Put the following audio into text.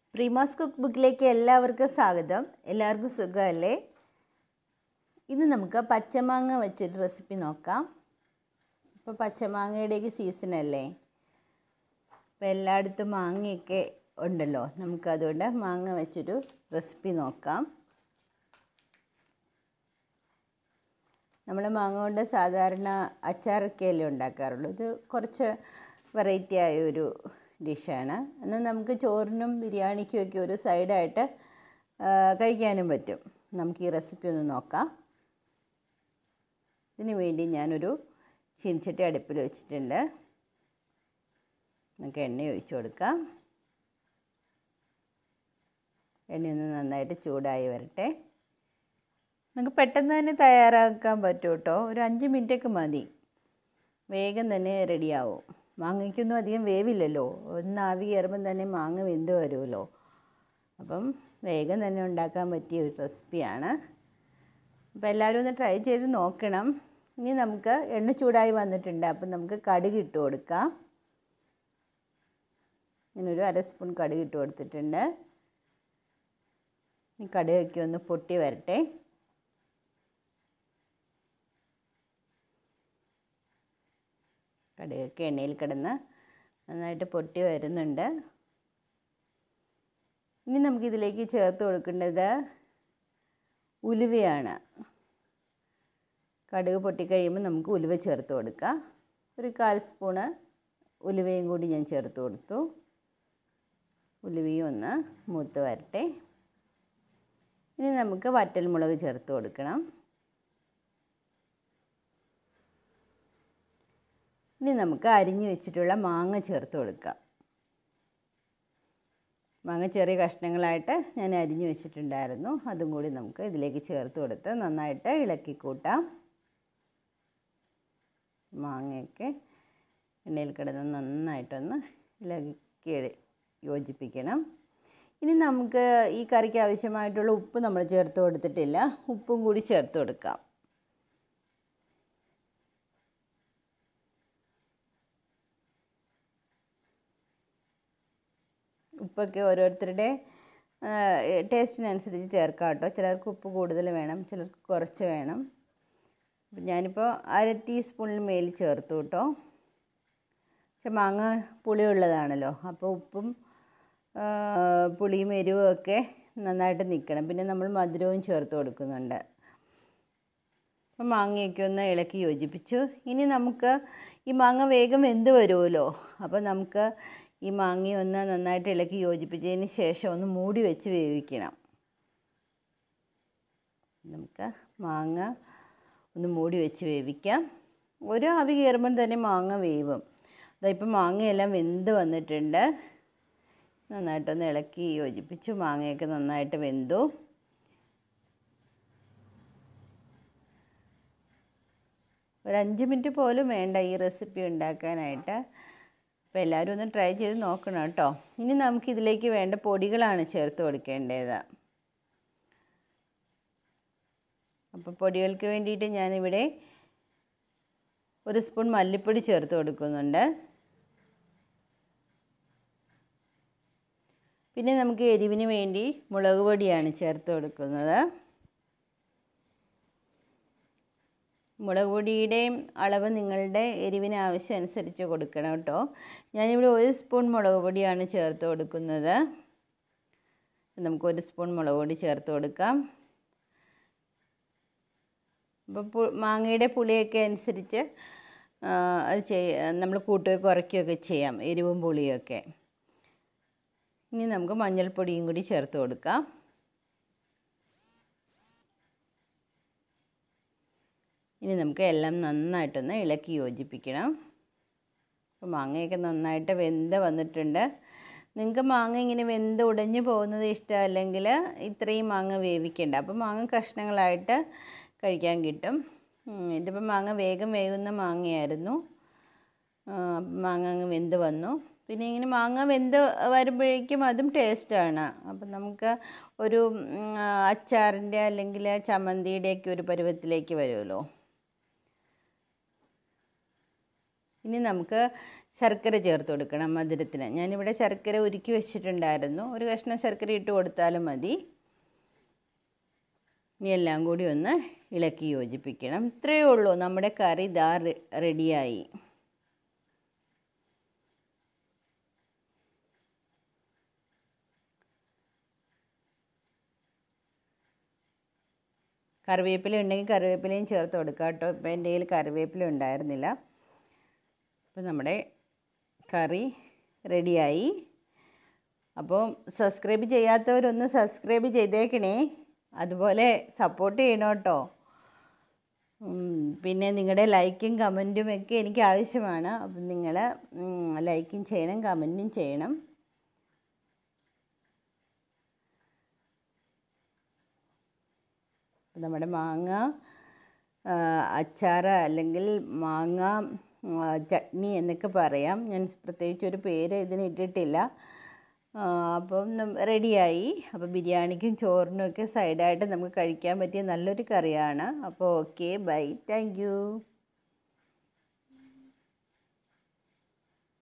പ്രീമാസ് cook ബുക്കിലേക്ക് എല്ലാവർക്കും സ്വാഗതം എല്ലാവർക്കും സുഖമല്ലേ ഇന്ന് നമുക്ക് പച്ചമാങ്ങ വെച്ചൊരു റെസിപ്പി നോക്കാം ഇപ്പോൾ പച്ചമാങ്ങയുടെയൊക്കെ സീസൺ അല്ലേ അപ്പോൾ എല്ലായിടത്തും മാങ്ങയൊക്കെ ഉണ്ടല്ലോ നമുക്ക് അതുകൊണ്ട് മാങ്ങ വെച്ചൊരു റെസിപ്പി നോക്കാം നമ്മൾ മാങ്ങ കൊണ്ട് സാധാരണ അച്ചാറൊക്കെയല്ലേ ഉണ്ടാക്കാറുള്ളൂ ഇത് കുറച്ച് വെറൈറ്റി ആയ ഒരു ഡിഷാണ് എന്നാൽ നമുക്ക് ചോറിനും ബിരിയാണിക്കും ഒക്കെ ഒരു സൈഡായിട്ട് കഴിക്കാനും പറ്റും നമുക്ക് ഈ റെസിപ്പി ഒന്ന് നോക്കാം ഇതിന് വേണ്ടി ഞാനൊരു ചീനിച്ചട്ടി അടുപ്പിൽ വെച്ചിട്ടുണ്ട് നമുക്ക് എണ്ണ ഒഴിച്ചു കൊടുക്കാം എണ്ണയൊന്ന് നന്നായിട്ട് ചൂടായി വരട്ടെ നമുക്ക് പെട്ടെന്ന് തന്നെ തയ്യാറാക്കാൻ പറ്റും കേട്ടോ ഒരു അഞ്ച് മിനിറ്റൊക്കെ മതി വേഗം തന്നെ റെഡിയാവും മാങ്ങയ്ക്കൊന്നും അധികം വേവില്ലല്ലോ ഒന്ന് ആവി കയറുമ്പം തന്നെ മാങ്ങ വെന്ത് വരുമല്ലോ അപ്പം വേഗം തന്നെ ഉണ്ടാക്കാൻ പറ്റിയ ഒരു റെസിപ്പിയാണ് അപ്പോൾ എല്ലാവരും ഒന്ന് ട്രൈ ചെയ്ത് നോക്കണം ഇനി നമുക്ക് എണ്ണ ചൂടായി വന്നിട്ടുണ്ട് അപ്പം നമുക്ക് കടുക് ഇട്ട് കൊടുക്കാം ഇങ്ങനൊരു അര സ്പൂൺ കടുക് ഇട്ട് കൊടുത്തിട്ടുണ്ട് ഈ കടുകൊക്കെ ഒന്ന് പൊട്ടി വരട്ടെ കടുകൊക്കെ എണ്ണയിൽ കിടന്ന് നന്നായിട്ട് പൊട്ടി വരുന്നുണ്ട് ഇനി നമുക്കിതിലേക്ക് ചേർത്ത് കൊടുക്കേണ്ടത് ഉലുവയാണ് കടുക് പൊട്ടിക്കഴിയുമ്പോൾ നമുക്ക് ഉലുവ ചേർത്ത് കൊടുക്കാം ഒരു കാൽ സ്പൂണ് ഉലുവയും കൂടി ഞാൻ ചേർത്ത് കൊടുത്തു ഉലുവയും ഒന്ന് മൂത്ത് വരട്ടെ ഇനി നമുക്ക് വറ്റൽമുളക് ചേർത്ത് കൊടുക്കണം ഇനി നമുക്ക് അരിഞ്ഞു വെച്ചിട്ടുള്ള മാങ്ങ ചേർത്ത് കൊടുക്കാം മാങ്ങ ചെറിയ കഷ്ണങ്ങളായിട്ട് ഞാൻ അരിഞ്ഞു വെച്ചിട്ടുണ്ടായിരുന്നു അതും കൂടി നമുക്ക് ഇതിലേക്ക് ചേർത്ത് കൊടുത്ത് നന്നായിട്ട് ഇളക്കി കൂട്ടാം മാങ്ങയൊക്കെ എണ്ണയിൽ കിടന്ന് നന്നായിട്ടൊന്ന് ഇളക്കി യോജിപ്പിക്കണം ഇനി നമുക്ക് ഈ കറിക്ക് ആവശ്യമായിട്ടുള്ള ഉപ്പ് നമ്മൾ ചേർത്ത് കൊടുത്തിട്ടില്ല ഉപ്പും കൂടി ചേർത്ത് കൊടുക്കാം ഉപ്പൊക്കെ ഓരോരുത്തരുടെ ടേസ്റ്റിനനുസരിച്ച് ചേർക്കാം കേട്ടോ ചിലർക്ക് ഉപ്പ് കൂടുതൽ വേണം ചിലർക്ക് കുറച്ച് വേണം അപ്പം ഞാനിപ്പോൾ അര ടീസ്പൂണിന് മേൽ ചേർത്തു കേട്ടോ പക്ഷെ മാങ്ങ പുളിയുള്ളതാണല്ലോ അപ്പോൾ ഉപ്പും പുളിയും എരിവും ഒക്കെ നന്നായിട്ട് നിൽക്കണം പിന്നെ നമ്മൾ മധുരവും ചേർത്ത് കൊടുക്കുന്നുണ്ട് അപ്പം മാങ്ങയൊക്കെ ഒന്ന് ഇളക്കി യോജിപ്പിച്ചു ഇനി നമുക്ക് ഈ മാങ്ങ വേഗം വെന്ത് വരുമല്ലോ അപ്പോൾ നമുക്ക് ഈ മാങ്ങ ഒന്ന് നന്നായിട്ട് ഇളക്കി യോജിപ്പിച്ചതിന് ശേഷം ഒന്ന് മൂടി വെച്ച് വേവിക്കണം നമുക്ക് മാങ്ങ ഒന്ന് മൂടി വെച്ച് വേവിക്കാം ഒരു ആവി കയറുമ്പം തന്നെ മാങ്ങ വേവും അതായിപ്പോൾ മാങ്ങയെല്ലാം വെന്ത് വന്നിട്ടുണ്ട് നന്നായിട്ടൊന്ന് ഇളക്കി യോജിപ്പിച്ചു മാങ്ങയൊക്കെ നന്നായിട്ട് വെന്തു ഒരു അഞ്ച് മിനിറ്റ് പോലും വേണ്ട ഈ റെസിപ്പി ഉണ്ടാക്കാനായിട്ട് അപ്പോൾ എല്ലാവരും ഒന്ന് ട്രൈ ചെയ്ത് നോക്കണം കേട്ടോ ഇനി നമുക്ക് ഇതിലേക്ക് വേണ്ട പൊടികളാണ് ചേർത്ത് കൊടുക്കേണ്ടത് അപ്പോൾ പൊടികൾക്ക് വേണ്ടിയിട്ട് ഞാനിവിടെ ഒരു സ്പൂൺ മല്ലിപ്പൊടി ചേർത്ത് കൊടുക്കുന്നുണ്ട് പിന്നെ നമുക്ക് എരിവിന് വേണ്ടി മുളക് പൊടിയാണ് ചേർത്ത് കൊടുക്കുന്നത് മുളക് പൊടിയുടെയും അളവ് നിങ്ങളുടെ എരിവിന് ആവശ്യം അനുസരിച്ച് കൊടുക്കണം കേട്ടോ ഞാനിവിടെ ഒരു സ്പൂൺ മുളക് പൊടിയാണ് ചേർത്ത് കൊടുക്കുന്നത് നമുക്ക് ഒരു സ്പൂൺ മുളക് പൊടി ചേർത്ത് കൊടുക്കാം അപ്പോൾ മാങ്ങയുടെ പുളിയൊക്കെ അനുസരിച്ച് അത് ചെയ്യ നമ്മൾ കൂട്ടുകയോ കുറയ്ക്കുകയൊക്കെ ചെയ്യാം എരിവും പുളിയൊക്കെ ഇനി നമുക്ക് മഞ്ഞൾപ്പൊടിയും കൂടി ചേർത്ത് കൊടുക്കാം ഇനി നമുക്ക് എല്ലാം നന്നായിട്ടൊന്ന് ഇളക്കി യോജിപ്പിക്കണം അപ്പോൾ മാങ്ങയൊക്കെ നന്നായിട്ട് വെന്ത് വന്നിട്ടുണ്ട് നിങ്ങൾക്ക് മാങ്ങ ഇങ്ങനെ വെന്ത് ഉടഞ്ഞു പോകുന്നത് ഇഷ്ടമല്ലെങ്കിൽ ഇത്രയും മാങ്ങ വേവിക്കേണ്ട അപ്പോൾ മാങ്ങ കഷ്ണങ്ങളായിട്ട് കഴിക്കാൻ കിട്ടും ഇതിപ്പോൾ മാങ്ങ വേഗം വേകുന്ന മാങ്ങയായിരുന്നു മാങ്ങ അങ്ങ് വെന്ത് വന്നു പിന്നെ ഇങ്ങനെ മാങ്ങ വെന്ത് വരുമ്പോഴേക്കും അതും ടേസ്റ്റാണ് അപ്പം നമുക്ക് ഒരു അച്ചാറിൻ്റെ അല്ലെങ്കിൽ ചമ്മന്തിയുടെയൊക്കെ ഒരു പരുവത്തിലേക്ക് വരുമല്ലോ ഇനി നമുക്ക് ശർക്കര ചേർത്ത് കൊടുക്കണം മധുരത്തിന് ഞാനിവിടെ ശർക്കര ഉരുക്കി വെച്ചിട്ടുണ്ടായിരുന്നു ഒരു കഷ്ണം ശർക്കര ഇട്ട് കൊടുത്താലും മതി ഇനി എല്ലാം കൂടി ഒന്ന് ഇളക്കി യോജിപ്പിക്കണം ഇത്രയേ ഉള്ളൂ നമ്മുടെ കറി ഇതാ റെഡിയായി കറിവേപ്പില ഉണ്ടെങ്കിൽ കറിവേപ്പിലയും ചേർത്ത് കൊടുക്കുക കേട്ടോ ഇപ്പം എൻ്റെ കയ്യിൽ കറിവേപ്പില ഉണ്ടായിരുന്നില്ല അപ്പോൾ നമ്മുടെ കറി റെഡിയായി അപ്പോൾ സബ്സ്ക്രൈബ് ചെയ്യാത്തവരൊന്ന് സബ്സ്ക്രൈബ് ചെയ്തേക്കണേ അതുപോലെ സപ്പോർട്ട് ചെയ്യണം കേട്ടോ പിന്നെ നിങ്ങളുടെ ലൈക്കും കമൻറ്റും ഒക്കെ എനിക്ക് ആവശ്യമാണ് അപ്പം നിങ്ങൾ ലൈക്കും ചെയ്യണം കമൻറ്റും ചെയ്യണം നമ്മുടെ മാങ്ങ അച്ചാർ അല്ലെങ്കിൽ മാങ്ങ ചട്നി എന്നൊക്കെ പറയാം ഞാൻ പ്രത്യേകിച്ച് ഒരു പേര് ഇതിന് ഇട്ടിട്ടില്ല അപ്പം റെഡിയായി അപ്പോൾ ബിരിയാണിക്കും ചോറിനും ഒക്കെ സൈഡായിട്ട് നമുക്ക് കഴിക്കാൻ പറ്റിയ നല്ലൊരു കറിയാണ് അപ്പോൾ ഓക്കെ ബൈ താങ്ക്